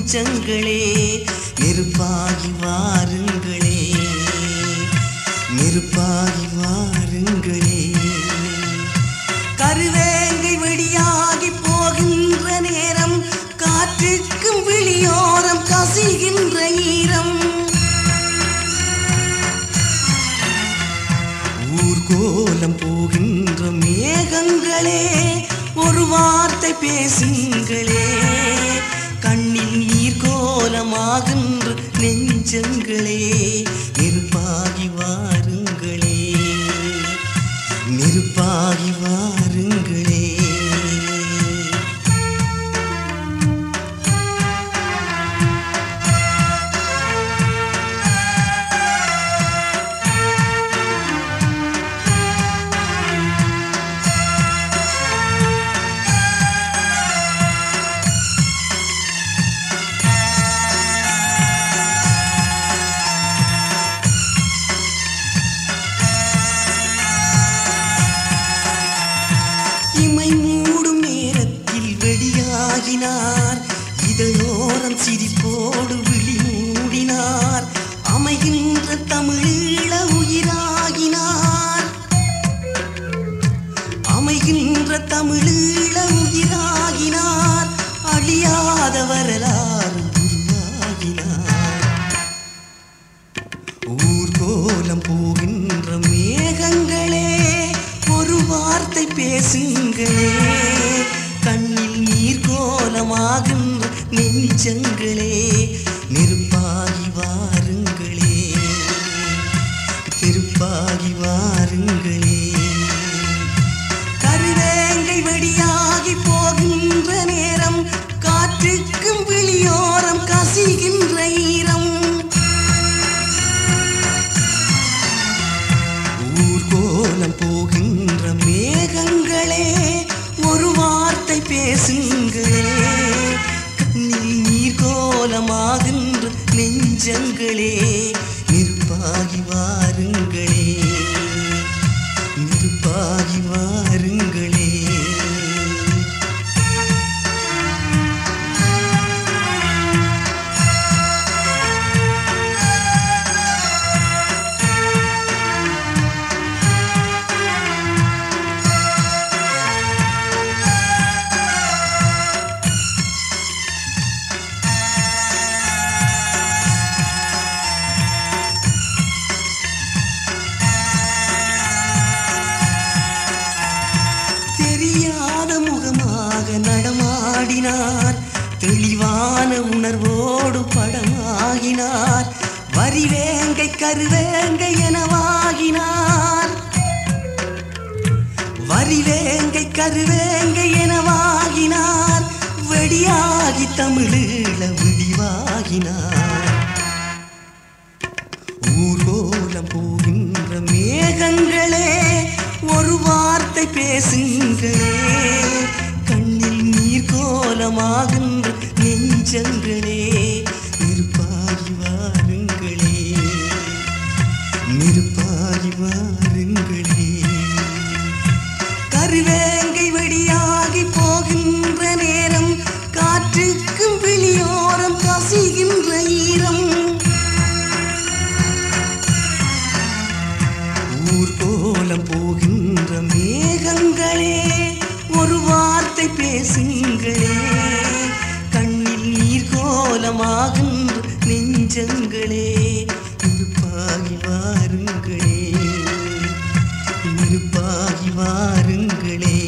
நெஞ்சங்களே நெருப்பாகி வாருங்களே நெருப்பாகி வாருங்களே கருவேங்கை வெடியாகி போகின்ற நேரம் காற்றுக்கும் விழியோரம் கசிகின்ற ஈரம் ஊர்கோலம் போகின்ற மேகங்களே ஒரு வார்த்தை பேசுங்களே கண்ணில் நீர் கோலமாகின்ற நெஞ்சங்களே நெருப்பாகி வாருங்களே நெருப்பாகி வாருங்களே இமை மூடும் நேரத்தில் வெடியாகினார் இதழோரம் சிரிப்போடு விழி மூடினார் அமைகின்ற தமிழீழ உயிராகினார் அமைகின்ற தமிழீழ உயிராகினார் அழியாத வரலாறு உருவாகினார் ஊர்கோலம் போகின்ற மேகங்களே ஒரு வார்த்தை பேசுங்களே கண்ணில் நீர் கோலமாகின்ற நெஞ்சங்களே நெருப்பாகி வாருங்களே திருப்பாகி வாருங்களே கருவேங்கை வெடியாகி போகின்ற நேரம் காற்றுக்கும் விழியோரம் கசிகின்ற ஈரம் ஊர்கோலம் போகின்ற மேகங்களே ஒரு வார்த்தை பேசுங்களே கண்ணில் நீர் கோலமாகின்ற நெஞ்சங்களே நெருப்பாகி வாருங்களே நெருப்பாகி வாருங்களே தெரியாத முகமாக நடமாடினார் தெளிவான உணர்வோடு படமாகினார் வரிவேங்கை கருவேங்கை எனவாகினார் வரிவேங்கை கருவேங்கை எனவாகினார் வெடியாகி தமிழீழ விடிவாகினார் ஊர்கோலம் போகின்ற மேகங்களே ஒரு வார்த்தை பேசுங்களே கண்ணில் நீர் கோலமாகின்ற நெஞ்சங்களே நெருப்பாகி வாருங்களே நெருப்பாகி வாருங்களே கருவேங்கை வெடியாகி போகின்ற நேரம் காற்றுக்கும் விழியோரம் கசிகின்ற ஈரம் ஊர்கோலம் போகின்ற மேகங்களே ஒரு வார்த்தை பேசுங்களே கண்ணில் நீர் கோலமாகின்ற நெஞ்சங்களே இருப்பாகி வாருங்களே இருப்பாகி வாருங்களே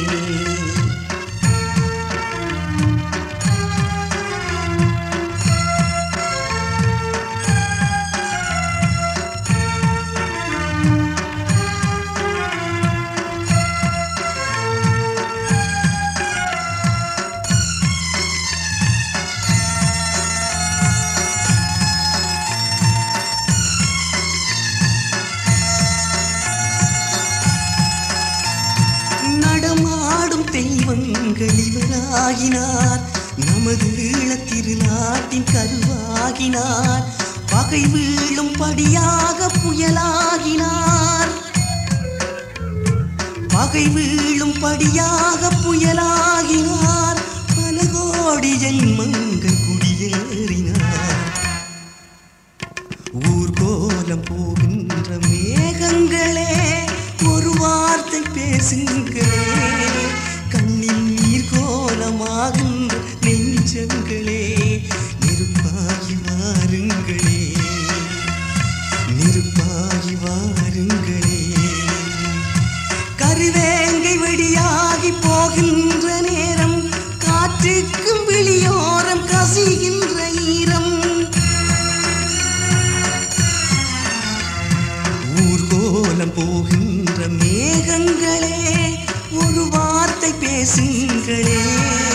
நடமாடும் தெய்வங்கள் இவராகினார் நமது ஈழத் திருநாட்டின் கருவாகினார் பகை வீழும் படியாக புயலாகினார் பகை வீழும் படியாக புயலாகினார் பல கோடி ஜென்மங்கள் குடியில் ஊர்கோலம் போகின்ற மேகங்களே ஒரு வார்த்தை பேசுங்களே கண்ணில் நீர் கோலமாகின்ற நெஞ்சங்களே நெருப்பாகி வாருங்களே நெருப்பாகி வாருங்களே கருவேங்கை வெடியாகி போகின்ற நேரம் காற்றுக்கும் விழியோரம் கசிகின்ற ஈரம் ஊர்கோலம் போகின்ற மேகங்களே ஒரு வார்த்தை பேசுங்களே